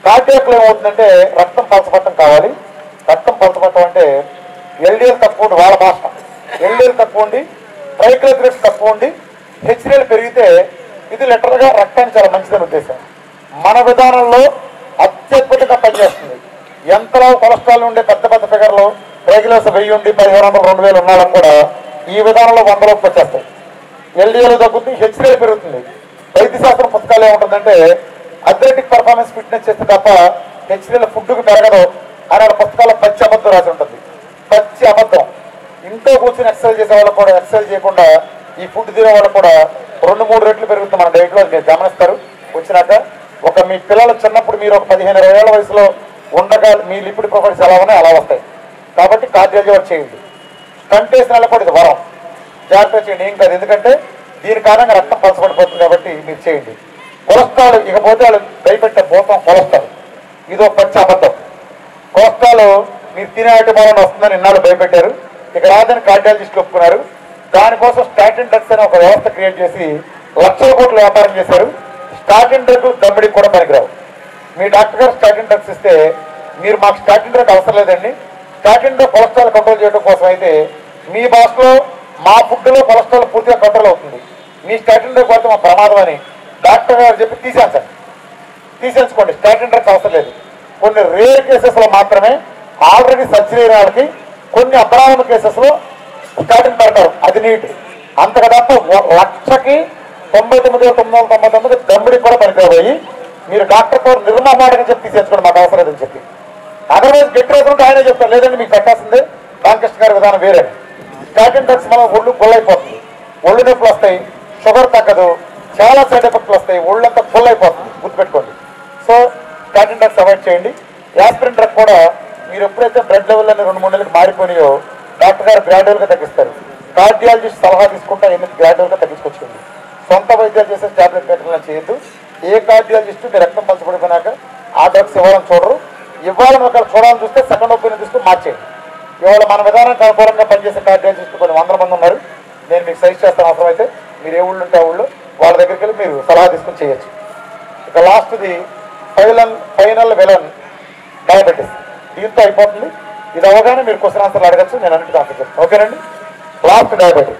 Cardiac లో ఏమవుతుందంటే రక్తం పలసపట్టం కావాలి రక్తం పలసపట్టం అంటే ఎల్డిఎల్ తక్కువ ఉండి వాళ్ళ భాష ఎల్డిఎల్ తక్కువ ఉండి ట్రైగ్లిజరైడ్స్ తక్కువ ఉండి హెచ్డిఎల్ పెరిగితే ఇది literal గా రక్తానికి చాలా మంచిదని ఉద్దేశం మన విధానంలో అత్యద్భుతంగా పనిచేస్తుంది ఎంతలో కొలెస్ట్రాల్ ఉండే పెద్ద పెద్ద ఫిగర్లు రెగ్యులర్స్ వెయ్యి ఉండి పదిహేను వందలు రెండు వేలు ఉన్న వాళ్ళకి కూడా ఈ విధానంలో వందలోకి వచ్చేస్తాయి ఎల్డిఎల్ తగ్గుతుంది హెచ్డిఎల్ పెరుగుతుంది వైద్య శాస్త్రం పుస్తకాలు ఏముంటుందంటే అథ్లెటిక్ పర్ఫార్మెన్స్ ఫిట్నెస్ చేస్తే తప్ప హెచ్డిఎల్ ఫుడ్కి పెరగదు అని వాళ్ళ పుస్తకాల్లో పచ్చి అబద్ధం రాసి ఉంటుంది పచ్చి అబద్ధం ఇంట్లో కూర్చొని ఎక్సర్సైజ్ చేసే వాళ్ళకి కూడా ఎక్సర్సైజ్ చేయకుండా ఈ ఫుడ్ తినే వాళ్ళకి కూడా రెండు మూడు రెట్లు పెరుగుతుంది మన డైట్లో మీరు గమనిస్తారు వచ్చినాక ఒక మీ పిల్లలు చిన్నప్పుడు మీరు ఒక పదిహేను ఇరవై ఏళ్ళ వయసులో ఉండగా మీ లిపిడ్ ప్రొఫైల్స్ ఎలా ఉన్నాయి అలా వస్తాయి కాబట్టి కార్డియాలజీ వర్క్ చేయండి కంటేసిన వాళ్ళకి కూడా ఇది వరం జాగ్రత్త చేయండి ఏం కాదు ఎందుకంటే దీని కారణంగా రక్తం పలసపడిపోతుంది కాబట్టి మీరు చేయండి కొలెస్ట్రాల్ ఇకపోతే వాళ్ళు భయపెట్టే భూతం కొలెస్ట్రాల్ ఇది ఒక పచ్చి అబద్ధం కొలెస్ట్రాల్ మీరు తినే ఐటమ్ వలన వస్తుందని ఇన్నాళ్ళు భయపెట్టారు ఇక రాదని కార్డియాలజిస్టులు ఒప్పుకున్నారు దానికోసం స్టాటిన్ డ్రగ్స్ అనే ఒక వ్యవస్థ క్రియేట్ చేసి లక్షల కోట్ల వ్యాపారం చేశారు స్టాటిన్ డ్రగ్ దమ్మిడికి కూడా పనికిరావు మీ డాక్టర్ గారు స్టాటిన్ డ్రగ్స్ ఇస్తే మీరు మాకు స్టాటిన్ డ్రగ్ అవసరం లేదండి స్టాటిన్ డ్రగ్ కొలెస్ట్రాల్ కంట్రోల్ చేయడం కోసం అయితే మీ భాషలో మా ఫుడ్లో కొలెస్ట్రాల్ పూర్తిగా కంట్రోల్ అవుతుంది మీ స్టాటిన్ డ్రగ్ వాడితే మా ప్రమాదం అని డాక్టర్ గారు చెప్పి తీసేంచండి తీసేసుకోండి స్టాటిన్ డ్రగ్స్ అవసరం లేదు కొన్ని రేర్ కేసెస్ లో మాత్రమే ఆల్రెడీ సర్జరీ అయిన వాళ్ళకి కొన్ని అబ్రాహ్మణ కేసెస్ లో స్టాటిన్ పెడతారు అది నీట్ అంతగా తప్ప వ- లక్షకి తొంభై తొమ్మిది వేల తొమ్మిది వందల తొంభై తొమ్మిది దమ్మిడికి కూడా పనికిపోయి మీరు డాక్టర్ తో నిర్మాణాటగా చెప్పి తీసేసుకోండి మాకు అవసరం లేదని చెప్పి అదర్వైజ్ గట్టి రోజులు ఆయనే చెప్తారు లేదండి మీకు పెట్టాల్సిందే రామకృష్ణ గారి విధానం వేరే స్టాటిన్ డ్రగ్స్ మనం ఒళ్ళు గొల్లైపోతుంది ఒళ్ళు నొప్పులు వస్తాయి షుగర్ తగ్గదు చాలా సైడ్ ఎఫెక్ట్లు వస్తాయి ఒళ్ళంతా ఫుల్ అయిపోతుంది గుర్తుపెట్టుకోండి సో స్టాటిన్ డ్రగ్స్ అవాయిడ్ చేయండి యాస్పిరిన్ డ్రగ్ కూడా మీరు ఎప్పుడైతే బ్లడ్ లెవెల్ అని రెండు మూడు నెలలకు మారిపోయినాయో డాక్టర్ గారు గ్రాడ్యువల్ గా తగ్గిస్తారు కార్డియాలజిస్ట్ సలహా తీసుకుంటే ఎనిమిది గ్రాడ్యువల్ గా తగ్గించుకొచ్చింది సొంత వైద్యాలు చేసే టాబ్లెట్ పెట్టాలని చేయొద్దు ఏ కార్డియాలజిస్ట్ మీ రక్తం పంచబడిపోయినాక ఆ డ్రగ్స్ ఇవ్వాలని చూడరు ఇవ్వాలని ఒకవేళ చూడాలని చూస్తే సెకండ్ ఒపీనియన్ తీసుకుని మార్చేయండి ఇవాళ మన విధానానికి అనుకూలంగా పనిచేసే కార్డియాలజిస్ట్ కొన్ని వందల మంది ఉన్నారు నేను మీకు సజెస్ట్ చేస్తాను అవసరం అయితే మీరు ఏ ఊళ్ళు ఉంటే ఆ ఊళ్ళో వాళ్ళ దగ్గరికి వెళ్ళి మీరు సలహా తీసుకుని చేయొచ్చు ఇక లాస్ట్ది ఫైనల్ ఫైనల్ విలన్ డయాబెటీస్ దీంతో అయిపోతుంది ఇది అవగానే మీరు క్వశ్చన్ ఆన్సర్లు అడగచ్చు నేను అన్నిటికీ ఆన్సర్ చేస్తాను ఓకేనండి లాస్ట్ డయాబెటిక్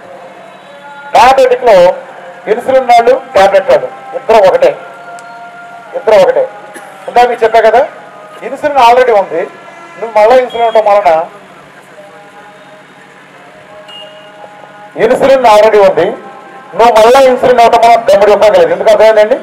డయాబెటిక్ లో ఇన్సులిన్ వాళ్ళు టాబ్లెట్ వాళ్ళు ఇద్దరు ఒకటే ఇద్దరు ఒకటే ఇందా మీకు చెప్పా కదా ఇన్సులిన్ ఆల్రెడీ ఉంది నువ్వు మళ్ళీ ఇన్సులిన్ ఉండటం వలన ఇన్సులిన్ ఆల్రెడీ ఉంది నువ్వు మళ్ళీ ఇన్సులిన్ అవటం వలన దమ్ముడు ఇవ్వగలేదు ఎందుకు అర్థమైందండి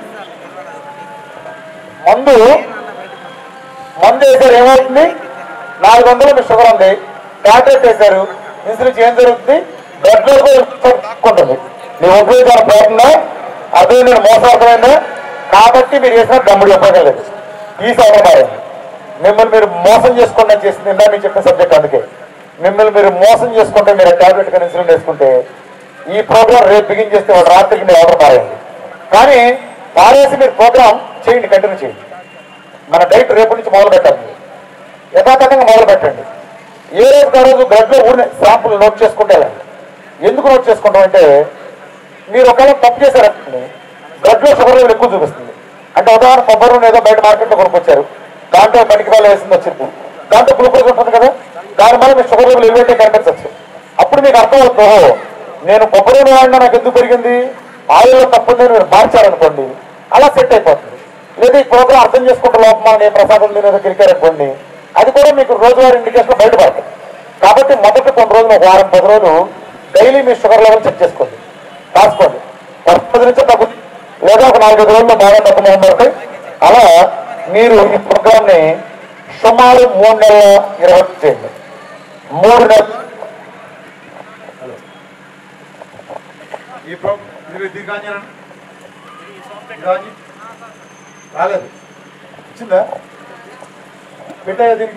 మందు మందు వేసారు ఏమవుతుంది నాలుగు వందలు మీ షుగర్ ఉంది టాబ్లెట్ వేశారు ఇన్సులిన్ ఏం జరుగుతుంది బ్లడ్ లో ఉంటుంది నీ ఉపయోగించిన పోతుందా అదే నేను మోసపోయిందా కాబట్టి మీరు చేసిన దమ్ముడు చెప్పగలేదు ఈ సౌకర్యం మిమ్మల్ని మీరు మోసం చేసుకోండి అని చేసింది ఇందా మీకు చెప్పిన సబ్జెక్ట్ అందుకే మిమ్మల్ని మీరు మోసం చేసుకుంటే మీరు టాబ్లెట్ కానీ ఇన్సులిన్ వేసుకుంటే ఈ ప్రోగ్రామ్ రేపు బిగిన్ చేస్తే వాడు రాత్రికి మీరు ఆర్డర్ మారేయండి కానీ మారేసి మీరు ప్రోగ్రామ్ చేయండి కంటిన్యూ చేయండి మన డైట్ రేపు నుంచి మొదలు పెట్టండి యథాతథంగా మొదలు పెట్టండి ఏ రోజు ఆ రోజు బ్లడ్ లో ఊరిన శాంపుల్ నోట్ చేసుకుంటే వెళ్ళండి. ఎందుకు నోట్ చేసుకుంటాం అంటే మీరు ఒకవేళ తప్పు చేశారనుకోండి బ్లడ్ లో షుగర్ లెవెల్ ఎక్కువ చూపిస్తుంది అంటే ఉదాహరణ కొబ్బరి నూనె ఏదో బయట మార్కెట్లో కొనుక్కొచ్చారు దాంట్లో పనికి వాళ్ళు వేసింది వచ్చింది దాంట్లో గ్లూకోజ్ ఉంటుంది కదా దానివల్ల మీ షుగర్ లెవెల్ ఎలివేట్ కనిపించవచ్చు అప్పుడు మీకు అర్థం అవుతుంది ఓహో నేను కొబ్బరి నూనె వాడినా నాకు ఎందుకు పెరిగింది ఆయిల్లో తప్పు ఉంది అని మీరు మార్చారనుకోండి అలా సెట్ అయిపోతుంది లేదా ఈ ప్రోగ్రామ్ అర్థం చేసుకుంటే లోపమా నేను ప్రసాదం తినేదో కిరికారనుకోండి అది కూడా మీకు రోజువారీ ఇండికేషన్ బయటపడుతుంది కాబట్టి మొదటి కొన్ని రోజులు ఒక వారం పది రోజులు డైలీ మీ షుగర్ లెవెల్ చెక్ చేసుకోండి రాసుకోండి ఫస్ట్ పది నుంచి తగ్గుతుంది లేదా ఒక నాలుగైదు రోజుల్లో బాగా తక్కువ పడతాయి అలా మీరు ఈ ప్రోగ్రామ్ ని సుమారు మూడు నెలల ఇరవై చేయండి మూడు నెలలు ఈ ప్రో మీరు దీనికి ఆన్ చేయండి. ఇది ఆన్ చేయి. రాలేదు వచ్చిందా పెట్టాయా దీనికి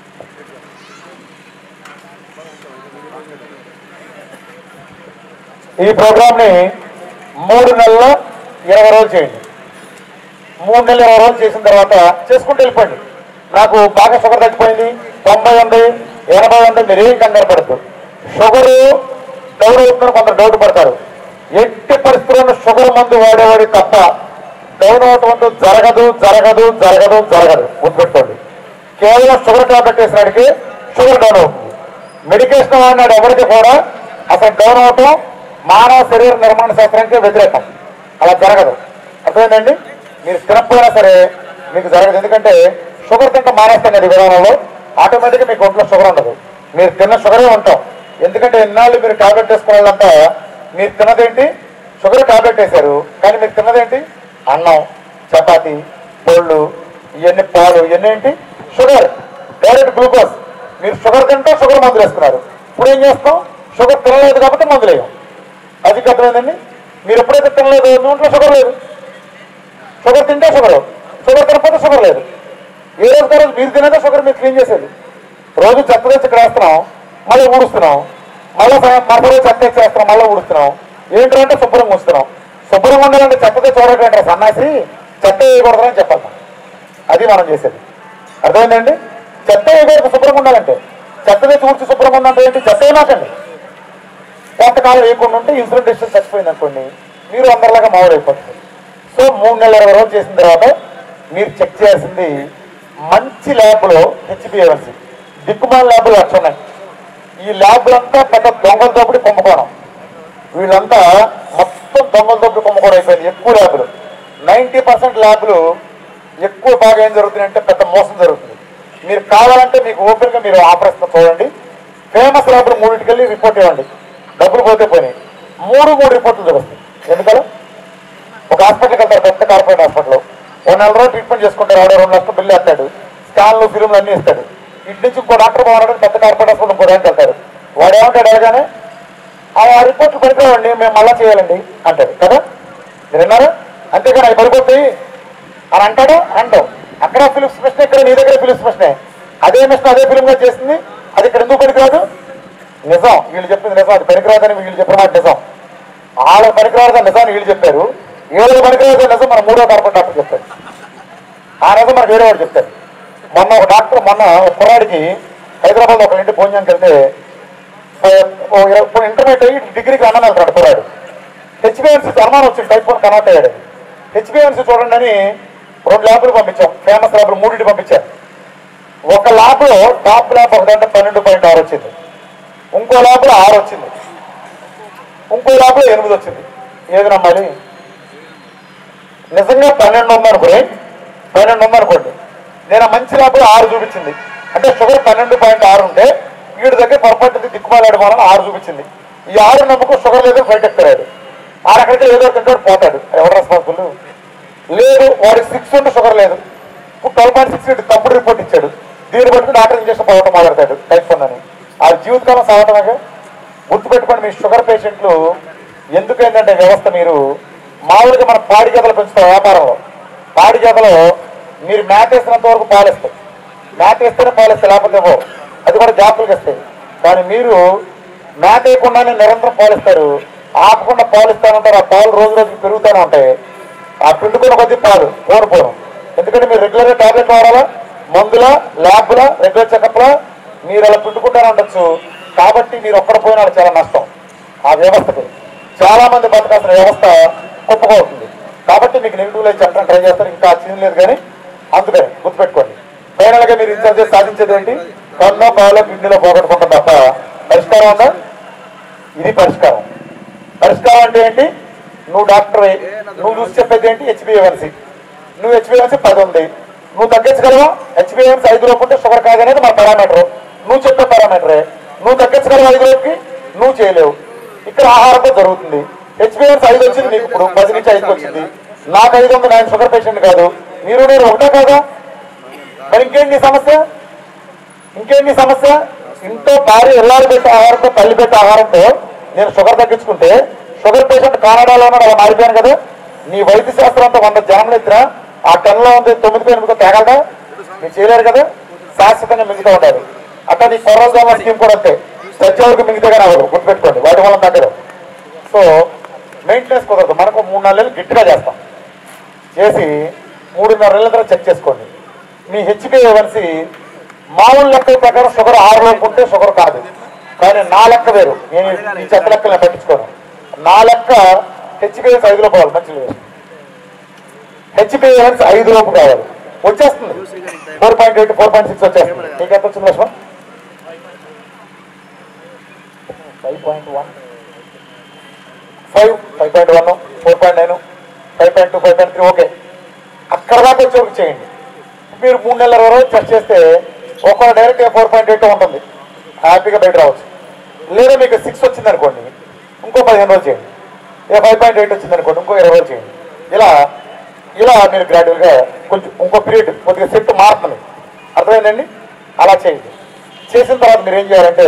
ఈ ప్రోగ్రామ్ ని మూడు నెలల ఇరవై రోజులు చేయండి మూడు నెలలు ఇరవై రోజులు చేసిన తర్వాత చేసుకుంటూ వెళ్ళిపోండి నాకు బాగా షుగర్ తగ్గిపోయింది తొంభై ఉంది ఎనభై ఉంది మీరు ఏం కంగారు పడద్దు షుగరు డౌట్ అవుతుందని కొందరు డౌట్ పడతారు ఎట్టి పరిస్థితుల్లో షుగర్ మందు వాడేవాడి తప్ప డౌన్ అవటం అంటూ జరగదు జరగదు జరగదు జరగదు గుర్తుపెట్టుకోండి కేవలం షుగర్ టాబ్లెట్ వేసినాడికి షుగర్ డౌన్ అవుతుంది మెడికేషన్ వాడినాడు ఎవరికి కూడా అసలు డౌన్ అవటం మానవ శరీర నిర్మాణ శాస్త్రానికి వ్యతిరేకం అలా జరగదు అర్థమైందండి మీరు తినకపోయినా సరే మీకు జరగదు ఎందుకంటే షుగర్ తింటే మానేస్తాం కదా ఈ విధానంలో ఆటోమేటిక్గా మీకు ఒంట్లో షుగర్ ఉండదు మీరు తిన్న షుగరే ఉంటాం ఎందుకంటే ఎన్నాళ్ళు మీరు టాబ్లెట్ వేసుకోవాలంతా మీరు తిన్నదేంటి షుగర్ టాబ్లెట్ వేశారు కానీ మీరు తిన్నదేంటి అన్నం చపాతి పళ్ళు ఇవన్నీ పాలు ఇవన్నీ ఏంటి షుగర్ డైరెక్ట్ గ్లూకోజ్ మీరు షుగర్ తింటే షుగర్ మందులు వేస్తున్నారు ఇప్పుడు ఏం చేస్తాం షుగర్ తినలేదు కాబట్టి మందులు వేయం అది అర్థమైందండి మీరు ఎప్పుడైతే తినలేదు మీ ఒంట్లో షుగర్ లేదు షుగర్ తింటే షుగర్ షుగర్ తినకపోతే షుగర్ లేదు ఏ రోజు రోజు మీరు తినేదే షుగర్ మీరు క్లీన్ చేసేది రోజు చెత్త తెచ్చి ఇక్కడ వేస్తున్నాం మళ్ళీ ఊడుస్తున్నాం మళ్ళీ మరొక రోజు చెత్త తెచ్చి వేస్తున్నాం మళ్ళీ ఊడుస్తున్నాం ఏంటంటే శుభ్రంగా ఉంచుతున్నాం శుభ్రంగా ఉండాలంటే చెత్త తెచ్చి చూడకండి సన్నాసి చెత్త వేయకూడదని చెప్పాలి మనం. అది మనం చేసేది అర్థమైందండి చెత్త వేయకూడదు శుభ్రంగా ఉండాలంటే చెత్త తెచ్చి ఊడ్చి శుభ్రంగా ఉందంటే ఏంటి చెత్త వేయనాకండి కొంతకాలం వేయకుండా ఉంటే ఇన్సులిన్ డిస్టెన్స్ చచ్చిపోయింది అనుకోండి మీరు అందరిలాగా మామూలైపోతుంది సో మూడు నెలల ఇరవై రోజులు చేసిన తర్వాత మీరు చెక్ చేయాల్సింది మంచి ల్యాబ్లో హెచ్బిఎవన్సీ దిక్కుమాల ల్యాబ్లు లక్ష ఉన్నాయి ఈ ల్యాబ్లంతా పెద్ద దొంగల దోపిడి కుంభకోణం వీళ్ళంతా మొత్తం దొంగల దోపిడి కుంభకోణం అయిపోయింది ఎక్కువ ల్యాబ్లు నైంటీ పర్సెంట్ ల్యాబ్లు ఎక్కువ బాగా ఏం జరుగుతుంది అంటే పెద్ద మోసం జరుగుతుంది మీరు కావాలంటే మీకు ఓపెన్గా మీరు ఆపరేషన్ చూడండి ఫేమస్ ల్యాబ్లు మూడింటికెళ్ళి రిపోర్ట్ ఇవ్వండి డబ్బులు పోతే పోయినాయి మూడు మూడు రిపోర్ట్లు చూపిస్తాయి ఎందుకలా ఒక హాస్పిటల్కి వెళ్తారు పెద్ద కార్పొరేట్ హాస్పిటల్ ఒక నెల రోజులు ట్రీట్మెంట్ చేసుకుంటారు ఆవిడ రెండు లక్షలు బిల్లు వేస్తాడు స్కాన్లు ఫిల్మ్లు అన్నీ ఇస్తాడు ఇటు నుంచి ఇంకో డాక్టర్ బాగున్నాడు పెద్ద కార్పొరేట్ హాస్పిటల్ ఇంకో దానికి వెళ్తాడు వాడు ఏమంటాడు అడగానే ఆ రిపోర్ట్లు పడిపోవండి మేము మళ్ళా చేయాలండి అంటాడు కదా మీరు విన్నారా అంతేకాని అవి పడిపోతాయి అని అంటాడు అంటావు అక్కడ ఫిలిప్స్ మిషన్ ఇక్కడ నీ దగ్గర ఫిలిప్స్ మిషనే అదే మిషన్ అదే ఫిలిం గా చేసింది అది ఇక్కడ ఎందుకు పనికిరాదు నిజం వీళ్ళు చెప్పింది నిజం అది పనికిరాదని వీళ్ళు చెప్పిన మాట నిజం వాళ్ళ పనికిరాదని నిజాన్ని వీళ్ళు చెప్పారు వీళ్ళకి పనికిరాదని నిజం మన మూడో కార్పొరేట్ డాక్టర్ చెప్పారు ఆ నిజం మనకు వేరే వాడు చెప్తారు మొన్న ఒక డాక్టర్ మొన్న ఒక కుర్రాడికి హైదరాబాద్ ఒక ఇంటి భోజనానికి వెళ్తే ఓ ఇరవై- ఇప్పుడు ఇంటర్మీడియట్ అయ్యి డిగ్రీకి అన్నం వెళ్తాడు కుర్రాడు హెచ్బిఎన్సీ అనుమానం వచ్చింది టైప్ వన్ కన్వర్ట్ అయ్యాడు హెచ్బిఎన్సీ చూడండి అని రెండు ల్యాబ్లు పంపించాం ఫేమస్ ల్యాబ్లు మూడింటి పంపించారు ఒక ల్యాబ్లో టాప్ ల్యాబ్ ఒకటంటే పన్నెండు పాయింట్ ఆరు వచ్చింది ఇంకో ల్యాబ్లో ఆరు వచ్చింది ఇంకో ల్యాబ్లో ఎనిమిది వచ్చింది ఏది నమ్మాలి నిజంగా పన్నెండు ఉందనుకోండి పన్నెండు ఉందనుకోండి నేను ఆ మంచి ల్యాబ్లో ఆరు చూపించింది అంటే షుగర్ పన్నెండు పాయింట్ ఆరు ఉంటే వీడి దగ్గర పొరపాటు దిక్కుమాలాడు మనం ఆరు చూపించింది ఈ ఆరు నమ్మకం షుగర్ లేదు బయట ఎక్కుతాడు ఆరు అక్కడికి ఏదో తింటాడు పోతాడు ఎవరు రెస్పాన్సిబుల్ లేదు వాడికి సిక్స్ ఉంటే షుగర్ లేదు ఇప్పుడు ట్వెల్వ్ పాయింట్ సిక్స్ తప్పుడు రిపోర్ట్ ఇచ్చాడు దీన్ని బట్టి డాక్టర్ ఇంజక్షన్ పోవటం మొదలెడతాడు టైప్ వన్ అని ఆ జీవితకాలం సాగటమే గుర్తుపెట్టుకోండి మీ షుగర్ పేషెంట్లు ఎందుకు ఏంటంటే వ్యవస్థ మీరు మామూలుగా మన పాడి గేదలు పెంచుతాం వ్యాపారంలో పాడి గేదలో మీరు మేత వేసినంత వరకు పాలిస్తాయి మేత వేస్తేనే పాలిస్తాయి లేకపోతే ఇవ్వవు. అది కూడా జాతులకు ఇస్తాయి కానీ మీరు మేత వేయకుండానే నిరంతరం పాలిస్తారు ఆపకుండా పాలిస్తానంటారు ఆ పాలు రోజు రోజుకి పెరుగుతూనే ఉంటాయి ఆ పిండుకున్న కొద్ది పాలు పోను పోను ఎందుకంటే మీరు రెగ్యులర్గా టాబ్లెట్ వాడాలా మందుల ల్యాబ్ల రెగ్యులర్ చెకప్లా మీరు అలా పిండుకుంటానే ఉండొచ్చు కాబట్టి మీరు ఒక్కడ పోయినా అది చాలా నష్టం ఆ వ్యవస్థకి చాలా మంది బతకాల్సిన వ్యవస్థ కుప్పకవుతుంది కాబట్టి మీకు నెగిటివ్ లైఫ్ చెప్పడం ట్రై చేస్తారు ఇంకా సీన్ లేదు కానీ అందుకని గుర్తుపెట్టుకోండి ఫైనల్ గా మీరు ఇన్ఛార్జ్ చేసి సాధించేది ఏంటి కన్నో పాలో కిడ్నీలో పోగొట్టుకుంటాం తప్ప పరిష్కారం ఉందా ఇది పరిష్కారం పరిష్కారం అంటే ఏంటి నువ్వు డాక్టర్ నువ్వు చూసి చెప్పేది ఏంటి హెచ్బిఎవన్సీ నువ్వు హెచ్బిఎవన్సీ పది ఉంది నువ్వు తగ్గించగలవా హెచ్బిఎవన్సీ ఐదు లోపు ఉంటే షుగర్ కాదనేది మన పారామీటర్ నువ్వు చెప్పే పారామీటరే నువ్వు తగ్గించగలవా ఐదు లోపుకి నువ్వు చేయలేవు ఇక్కడ ఆహారంతో జరుగుతుంది హెచ్బిఎవన్సీ ఐదు వచ్చింది నీకు ఇప్పుడు పది నుంచి ఐదుకి వచ్చింది నాకు ఐదు ఉంది నేను షుగర్ పేషెంట్ కాదు మీరు నేను ఒకటే కాదా మరి ఇంకేంటి నీ సమస్య ఇంకేంటి నీ సమస్య ఇంట్లో భార్య ఎల్లారు పెట్టే ఆహారంతో తల్లి పెట్టే ఆహారంతో నేను షుగర్ తగ్గించుకుంటే షుగర్ పేషెంట్ కానాడాలో ఉన్నాడు అలా మారిపోయాను కదా నీ వైద్య శాస్త్రం అంతా వంద జనంలో ఎత్తినా ఆ టెన్లో ఉంది తొమ్మిదికో ఎనిమిదికో తేగలదా మీరు చేయలేరు కదా శాశ్వతంగా మిగతా ఉండాలి అట్లా నీ కొర్రల జామ స్కీమ్ కూడా అంతే చచ్చే వరకు మిగతా కానీ అవ్వదు గుర్తుపెట్టుకోండి వాటి వల్ల తగ్గదు సో మెయింటెనెన్స్ కుదరదు మనకు మూడు నాలుగు నెలలు గట్టిగా చేస్తాం చేసి మూడున్నర నెలల తర్వాత చెక్ చేసుకోండి మీ హెచ్బిఏవన్సి మామూలు లెక్కల ప్రకారం షుగర్ ఆరులో ఉంటే షుగర్ కాదు కానీ నా లెక్క వేరు నేను ఈ చెత్త లెక్కలు నేను పట్టించుకోను నా లెక్క హెచ్బిఎస్ ఐదులో పోవాలి మంచి లేదు హెచ్పిఎన్స్ ఐదు లోపు కావాలి వచ్చేస్తుంది four point eight four point six వచ్చేస్తుంది నీకు ఎంత వచ్చింది Laxman five point one five five point one four point nine five point two five point three okay అక్కడ దాకా వచ్చే వరకు చేయండి మీరు మూడు నెలల రోజు టెస్ట్ చేస్తే ఒక్కో డైరెక్ట్ ఫోర్ పాయింట్ ఎయిట్ ఉంటుంది హ్యాపీగా బయట రావచ్చు లేదా మీకు సిక్స్ వచ్చింది అనుకోండి ఇంకో పదిహేను రోజులు చేయండి ఏ ఫైవ్ పాయింట్ ఎయిట్ వచ్చింది అనుకోండి ఇంకో ఇరవై రోజులు చేయండి ఇలా ఇలా మీరు గ్రాడ్యువల్గా కొంచెం ఇంకో పీరియడ్ కొద్దిగా సెట్ మారుతుంది అర్థమైందండి అలా చేయండి చేసిన తర్వాత మీరు ఏం చేయాలంటే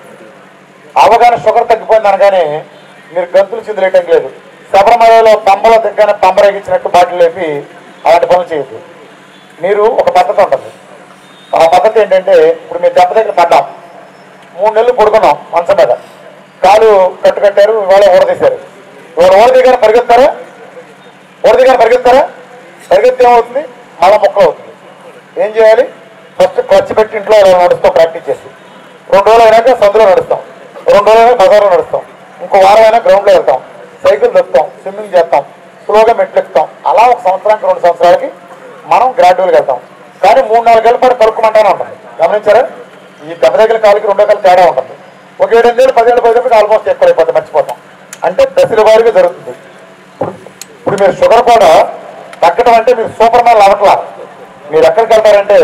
అవగాహన షుగర్ తగ్గిపోయింది అనగానే మీరు గంతులు చిందులేయటం లేదు శబరిమలలో పంబలో దగ్గర పంబరేగించినట్టు బాటిల్ లేపి అలాంటి పనులు చేయొద్దు మీరు ఒక పద్ధతి ఉంటుంది ఆ పద్ధతి ఏంటంటే ఇప్పుడు మీరు దెబ్బ దగ్గర పడ్డాం మూడు నెలలు పడుకున్నాం మంచం మీద కాలు కట్టు కట్టారు ఇవాళ ఊడదీశారు ఇవాళ ఊడదీగానే పరిగెత్తారా ఊడదీగానే పరిగెత్తారా పరిగెత్తే ఏమవుతుంది మళ్ళా మొక్కలు అవుతుంది ఏం చేయాలి ఫస్ట్ ఖర్చు పెట్టి ఇంట్లో ఇలా నడుస్తాం ప్రాక్టీస్ చేసి రెండు రోజులు అయినాక సందులో నడుస్తాం రెండు రోజులు అయినా బజార్లో నడుస్తాం ఇంకో వారం అయినా గ్రౌండ్లో వెళ్తాం సైకిల్ దొక్కుతాం స్విమ్మింగ్ చేస్తాం స్లోగా మెట్లు ఎక్కుతాం అలా ఒక సంవత్సరానికి రెండు సంవత్సరాలకి మనం గ్రాడ్యువల్గా వెళ్తాం కానీ మూడు నాలుగు ఏళ్ళ పాటు కలుపుకుంటానే ఉంటుంది గమనించారా ఈ దెబ్బ దగ్గర కాలికి రెండో కాలు తేడా ఉంటుంది ఒక ఏడెనిమిది పదేళ్ళు పోయేటప్పుడు ఆల్మోస్ట్ ఎక్కువ అయిపోతుంది మర్చిపోతాం అంటే దశల వారీగా జరుగుతుంది ఇప్పుడు ఇప్పుడు మీరు షుగర్ కూడా తగ్గడం అంటే మీరు సూపర్ మ్యాన్ అవ్వట్లా మీరు ఎక్కడికి వెళ్తారంటే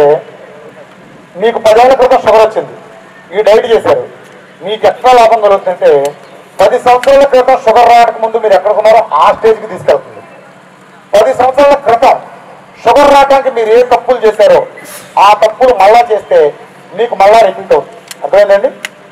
మీకు పదేళ్ల క్రితం షుగర్ వచ్చింది ఈ డైట్ చేశారు మీకు ఎట్లా లాభం కలుగుతుందంటే పది సంవత్సరాల క్రితం షుగర్ రావడానికి ముందు మీరు ఎక్కడికున్నారో ఆ స్టేజ్కి తీసుకెళ్తుంది పది సంవత్సరాల క్రితం షుగర్ రావడానికి మీరు ఏ తప్పులు చేశారో ఆ తప్పులు మళ్ళా చేస్తే మీకు మళ్ళా రిపీట్ అవుతుంది అర్థమైందండి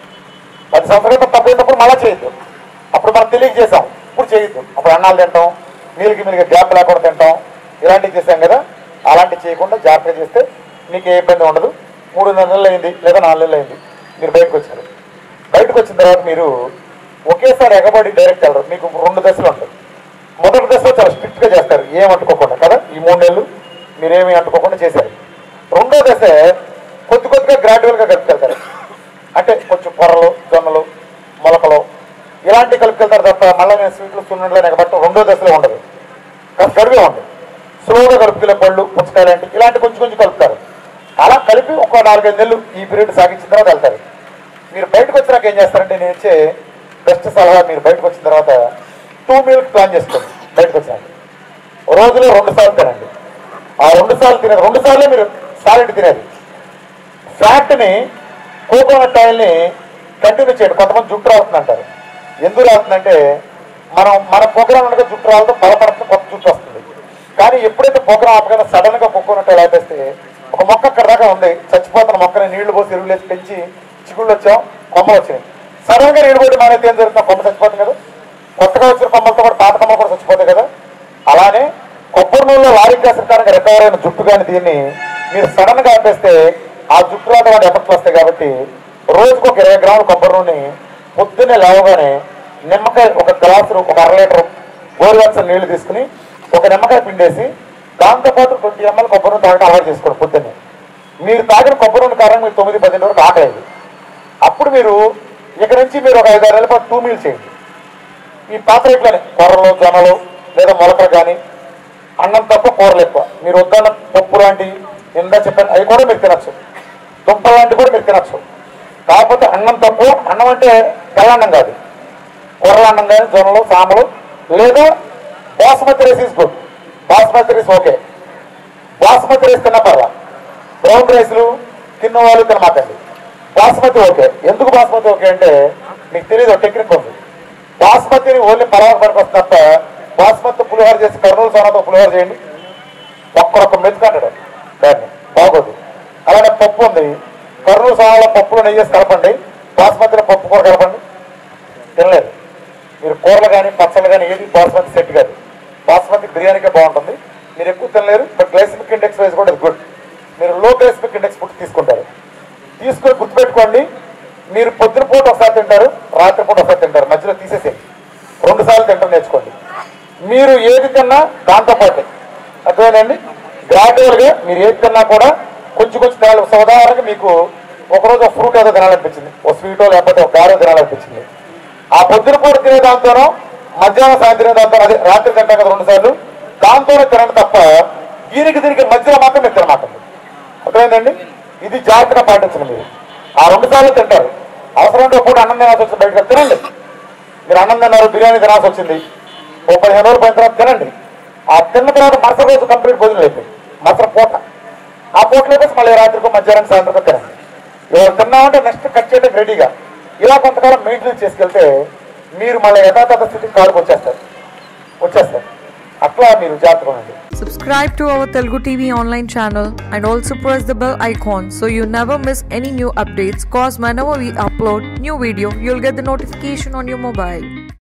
పది సంవత్సరాల క్రితం తప్పు అయినప్పుడు మళ్ళా చేయొద్దు అప్పుడు మనం తెలియక చేసాం ఇప్పుడు చేయొద్దు అప్పుడు అన్నాలు తింటాం నీళ్ళకి మీరు గ్యాప్ లేకుండా తింటాం ఇలాంటివి చేసాం కదా అలాంటివి చేయకుండా జాగ్రత్తగా చేస్తే మీకు ఏ ఇబ్బంది ఉండదు మూడున్నర నెలలు అయింది లేదా నాలుగు నెలలు అయింది మీరు బయటకు వచ్చారు బయటకు వచ్చిన తర్వాత మీరు ఒకేసారి ఎగబడి డైరెక్ట్ వెళ్ళరు మీకు రెండు దశలు ఉంటాయి మొదటి దశలో చాలా స్ట్రిక్ట్ గా చేస్తారు ఏం అంటుకోకుండా కదా ఈ మూడు నెలలు మీరేమి అంటుకోకుండా చేశారు రెండో దశ కొద్ది కొద్దిగా గ్రాడ్యువల్ గా కలుపుకెళ్తారు అంటే కొంచెం పొరలు జొన్నలు మొలకలు ఇలాంటి కలుపుకెళ్తారు తప్ప మళ్ళీ నేను స్వీట్లు సున్నుండలే ఎగబట్ట రెండో దశలో ఉండదు కాస్త కడిగే ఉంటుంది స్లోగా కలుపుకెళ్ళే పళ్ళు పుచ్చకాయలు లాంటి ఇలాంటి కొంచెం కొంచెం కలుపుతారు అలా కలిపి ఒక నాలుగైదు నెలలు ఈ పీరియడ్ సాగించిన తర్వాత వెళ్తారు మీరు బయటకు వచ్చినాక ఏం చేస్తారంటే నేను ఇచ్చే బెస్ట్ సలహా మీరు బయటకు వచ్చిన తర్వాత టూ మీల్కి ప్లాన్ చేసుకోండి బయటకు వచ్చినాక రోజులో రెండు సార్లు తినండి ఆ రెండు సార్లు తినేది రెండు సార్లే మీరు సాలెడ్ తినేది ఫ్యాట్ని కోకోనట్ ఆయిల్ని కంటిన్యూ చేయండి కొంతమంది జుట్టు రావుతుంది అంటారు ఎందుకు రావుతుందంటే మనం మన ప్రోగ్రామ్ అనగా జుట్టు రావడం బలపడుతుంది కొత్త జుట్టు వస్తుంది కానీ ఎప్పుడైతే ప్రోగ్రామ్ ఆపగానే సడన్ గా కోకోనట్ ఆయిల్ ఆపేస్తే ఒక మొక్క అక్కడ దాకా ఉంది చచ్చిపోతున్న మొక్కని నీళ్లు పోసి ఎరువులు వేసి పెంచి చిగుళ్ళు వచ్చాం కొమ్మలు వచ్చినాయి సడన్ గా నీళ్ళు పోయి మానేది ఏం జరుగుతుంది కొమ్మ చచ్చిపోతుంది కదా కొత్తగా వచ్చిన కొమ్మలతో కూడా పాత కొమ్మలు కూడా చచ్చిపోతాయి కదా అలానే కొబ్బరి నూనెలో లారిక్ యాసిడ్ కారణంగా రికవర్ అయిన జుట్టు కానీ దీన్ని మీరు సడన్ గా ఆపేస్తే ఆ జుట్టు రావడం వాటి ఎఫెక్ట్ వస్తాయి కాబట్టి రోజుకు ఒక ఇరవై గ్రాముల కొబ్బరి నూనె పొద్దున్నే లేవగానే నిమ్మకాయ ఒక గ్లాసు ఒక అర లీటర్ గోరువెచ్చని నీళ్లు తీసుకుని ఒక నిమ్మకాయ పిండేసి దాంతోపాటు ట్వంటీ ఎంఎల్ కొబ్బరి నూనె తాగడం అలవాటు చేసుకోండి పొద్దున్నే మీరు తాగిన కొబ్బరి నూనె కారణంగా మీరు తొమ్మిది పదిహేను వరకు ఆకలేదు అప్పుడు మీరు ఇక నుంచి మీరు ఒక ఐదు ఆరు నెలల పాటు టూ మీల్స్ చేయండి ఈ పాత రేట్లోనే కూరలు జొన్నలు లేదా మొలకలు కానీ అన్నం తప్ప కూరలు ఎక్కువ మీరు వద్దన్న పప్పు లాంటి ఇందా చెప్పాను అవి కూడా మీరు తినచ్చు దుంప లాంటివి కూడా మీరు తినచ్చు కాకపోతే అన్నం తప్పు అన్నం అంటే తెల్లన్నం కాదు కూరల అన్నం కానీ జొన్నలు సామలు లేదా basmati rice is good basmati rice okay basmati rice తిన్న పర్లా బ్రౌన్ రైస్లు తిన్న వాళ్ళు తినమాకండి బాస్మతి ఓకే ఎందుకు బాస్మతి ఓకే అంటే మీకు తెలియదు టెక్నిక్ ఉంది బాస్మతిని ఓన్లీ పరాగ పనికి తప్ప బాస్మతి పులిహోర చేసి కర్నూలు సోనాతో పులిహోర చేయండి ఒక్కరొక్క మెతుకు అంటాడు దాన్ని బాగోదు అలానే పప్పు ఉంది కర్నూలు సోనాలో పప్పులో నెయ్యి వేసి కలపండి బాస్మతిలో పప్పు కూర కలపండి తినలేదు మీరు కూరలు కానీ పచ్చళ్ళు కానీ ఏది బాస్మతి సెట్ కాదు బాస్మతి బిర్యానీకే బాగుంటుంది మీరు ఎక్కువ తినలేరు బట్ గ్లైసిమిక్ ఇండెక్స్ వైజ్ కూడా గుడ్ మీరు లో గ్లైసిమిక్ ఇండెక్స్ ఫుడ్ తీసుకుంటారు తీసుకొని గుర్తుపెట్టుకోండి మీరు పొద్దున పూట ఒకసారి తింటారు రాత్రి పూట ఒకసారి తింటారు మధ్యలో తీసేసే రెండు సార్లు తింటారు నేర్చుకోండి మీరు ఏది తిన్నా దాంతో పాటే అర్థమైందండి గ్రాడ్యువల్ గా మీరు ఏది తిన్నా కూడా కొంచెం కొంచెం తినాలి సో ఉదాహరణకి మీకు ఒకరోజు ఒక ఫ్రూట్ ఏదో తినాలనిపించింది ఒక స్వీటో లేకపోతే ఒక గారో తినాలనిపించింది ఆ పొద్దున పూట తినే దాంతోనో మధ్యాహ్నం సాయంత్రం దాంతో అదే రాత్రి తింటాం కదా రెండు సార్లు దాంతోనే తినండి తప్ప దీనికి దీనికి మధ్యలో మాత్రం మీరు తినమాకండి అర్థమైందండి ఇది జాగ్రత్తగా పాటించండి మీరు ఆ రెండు సార్లు తింటారు అవసరం ఉంటే పూట అన్నం తినాల్సి వచ్చింది బయటకు తినండి మీరు అన్నం తిన్నారు బిర్యానీ తినాల్సి వచ్చింది ఓ పదిహేను రోజులు పోయిన తర్వాత తినండి ఆ తిన్న తర్వాత మరుసటి రోజు కంప్లీట్ భోజనం అయిపోయింది మరుసటి పూట ఆ పూటలో వేసి మళ్ళీ రాత్రికో మధ్యాహ్నం సాయంత్రం తినండి ఎవరు తిన్నామంటే నెక్స్ట్ కట్ చేయడానికి రెడీగా ఇలా కొంతకాలం మెయింటెనెన్స్ చేసుకెళ్తే మీరు మళ్ళీ యథాతథ స్థితికి కాడుకు వచ్చేస్తారు వచ్చేస్తారు అట్లా మీరు జాగ్రత్తగా ఉండండి Subscribe to our Telugu TV online channel and also press the bell icon so you never miss any new updates. Cause whenever we upload new video, you'll get the notification on your mobile.